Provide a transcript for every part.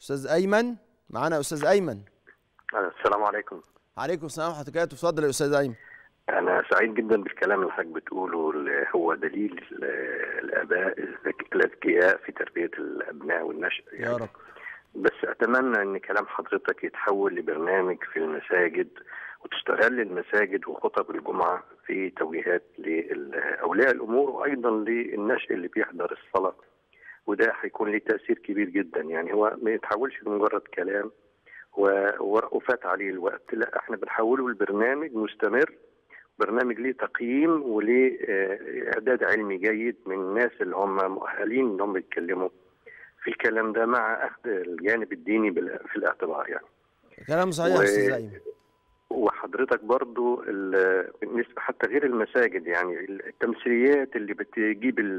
استاذ ايمن معانا استاذ ايمن السلام عليكم عليكم السلام ورحمه الله وبركاته اتفضل يا استاذ ايمن أنا سعيد جدا بالكلام اللي حضرتك بتقوله اللي هو دليل ال- الآباء الذك- الأذكياء في تربية الأبناء والنشء يا رب بس أتمنى أن كلام حضرتك يتحول لبرنامج في المساجد وتستغل المساجد وخطب الجمعة في توجيهات لأولياء الأمور وأيضا للنشء اللي بيحضر الصلاة وده هيكون ليه تأثير كبير جدا يعني هو ما يتحولش لمجرد كلام و- و- وفات عليه الوقت لا احنا بنحوله لبرنامج مستمر برنامج ليه تقييم وليه آه، اعداد علمي جيد من الناس اللي هم مؤهلين ان هم يتكلموا في الكلام ده مع اخذ الجانب الديني بال- في الاعتبار يعني كلام صحيح و- يا استاذ ايمن وحضرتك برضو ال- بالنسبه حتى غير المساجد يعني التمثيليات اللي بتجيب ال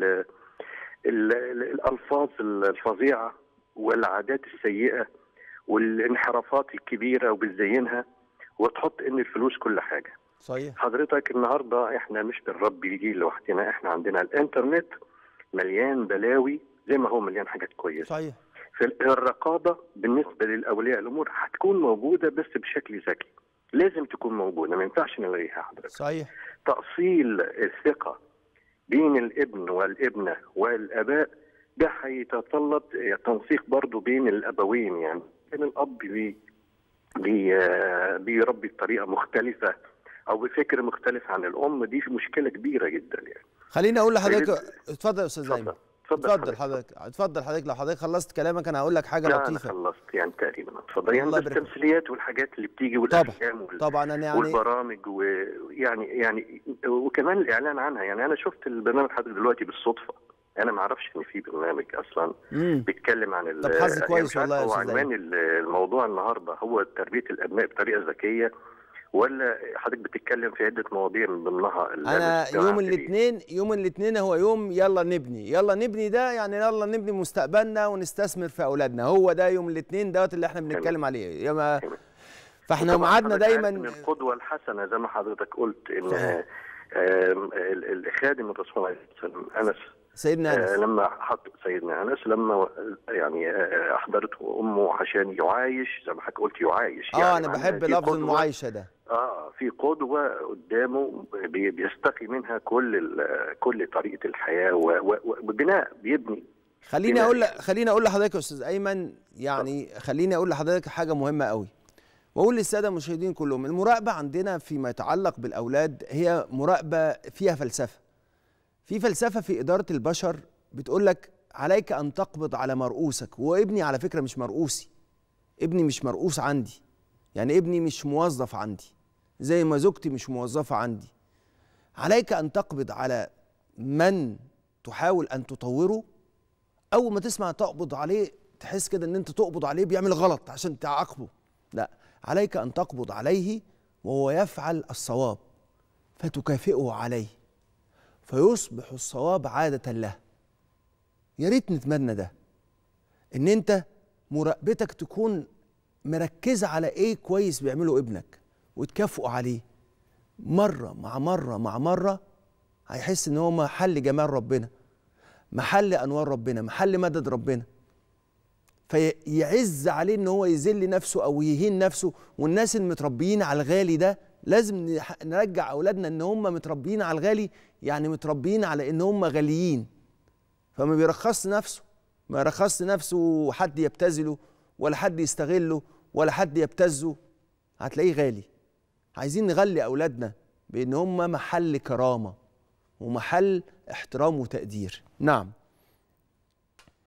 ال الالفاظ الفظيعه والعادات السيئه والانحرافات الكبيره وبتزينها وتحط ان الفلوس كل حاجه صحيح حضرتك النهارده احنا مش بنربي جيل لوحدنا احنا عندنا الانترنت مليان بلاوي زي ما هو مليان حاجات كويسه صحيح فالرقابه بالنسبه للاولياء الامور هتكون موجوده بس بشكل ذكي لازم تكون موجوده ما ينفعش نلغيها حضرتك صحيح تاصيل الثقه بين الابن والابنه والاباء ده هيتطلب تنسيق برضه بين الابوين يعني كان الاب بي بي آه، بيربي بطريقه مختلفه او بفكر مختلف عن الام دي مشكله كبيره جدا يعني خليني اقول لحضرتك سيد- اتفضل يا استاذ ايمن اتفضل اتفضل حضرتك اتفضل حضرتك لو حضرتك خلصت كلامك انا هقول لك حاجه لا انا لطيفه خلصت يعني تقريبا اتفضل يعني الله بس يبارك. التمثيليات والحاجات اللي بتيجي والافلام وال... طبعا انا يعني والبرامج ويعني يعني وكمان الاعلان عنها يعني انا شفت البرنامج حضرتك دلوقتي بالصدفه انا ما اعرفش ان في برنامج اصلا مم. بيتكلم عن ال- طب حظ يعني كويس مش عارف والله يا هو أستاذ عنوان ال- الموضوع النهارده هو تربيه الابناء بطريقه ذكيه ولا حضرتك بتتكلم في عده مواضيع من ضمنها ال- انا الاجتماع يوم الجديد. الاثنين يوم الاثنين هو يوم يلا نبني يلا نبني ده يعني يلا نبني مستقبلنا ونستثمر في اولادنا هو ده يوم الاثنين دوت اللي احنا بنتكلم عليه ياما فاحنا وطبعاً ميعادنا حضرتك عارف دايما إن القدوه الحسنه زي ما حضرتك قلت ان صحيح. آم، ال- الخادم الرسول عليه الصلاه والسلام انس سيدنا آه، انس لما حط سيدنا انس لما يعني آه، احضرته امه عشان يعايش زي ما حضرتك قلت يعايش اه يعني انا معناها بحب في لفظ قدوة- المعايشه ده اه في قدوه قدامه بي- بيستقي منها كل ال- كل طريقه الحياه و- و- وبناء بيبني خليني بناء اقول يعني. خليني اقول لحضرتك يا استاذ ايمن يعني خليني اقول لحضرتك حاجه مهمه قوي واقول للساده المشاهدين كلهم المراقبه عندنا فيما يتعلق بالاولاد هي مراقبه فيها فلسفه في فلسفه في اداره البشر بتقول لك عليك ان تقبض على مرؤوسك وابني على فكره مش مرؤوسي ابني مش مرؤوس عندي يعني ابني مش موظف عندي زي ما زوجتي مش موظفه عندي عليك ان تقبض على من تحاول ان تطوره اول ما تسمع تقبض عليه تحس كده ان انت تقبض عليه بيعمل غلط عشان تعاقبه لا عليك ان تقبض عليه وهو يفعل الصواب فتكافئه عليه فيصبح الصواب عاده له يا ريت نتمنى ده ان انت مراقبتك تكون مركزه على ايه كويس بيعمله ابنك وتكافئه عليه مره مع مره مع مره هيحس ان هو محل جمال ربنا محل انوار ربنا محل مدد ربنا فيعز عليه ان هو يذل نفسه او يهين نفسه والناس المتربيين على الغالي ده لازم نح- نرجع اولادنا ان هم متربيين على الغالي يعني متربيين على ان هم غاليين فما بيرخصش نفسه ما يرخصش نفسه حد يبتذله ولا حد يستغله ولا حد يبتزه هتلاقيه غالي عايزين نغلي اولادنا بان هم محل كرامه ومحل احترام وتقدير نعم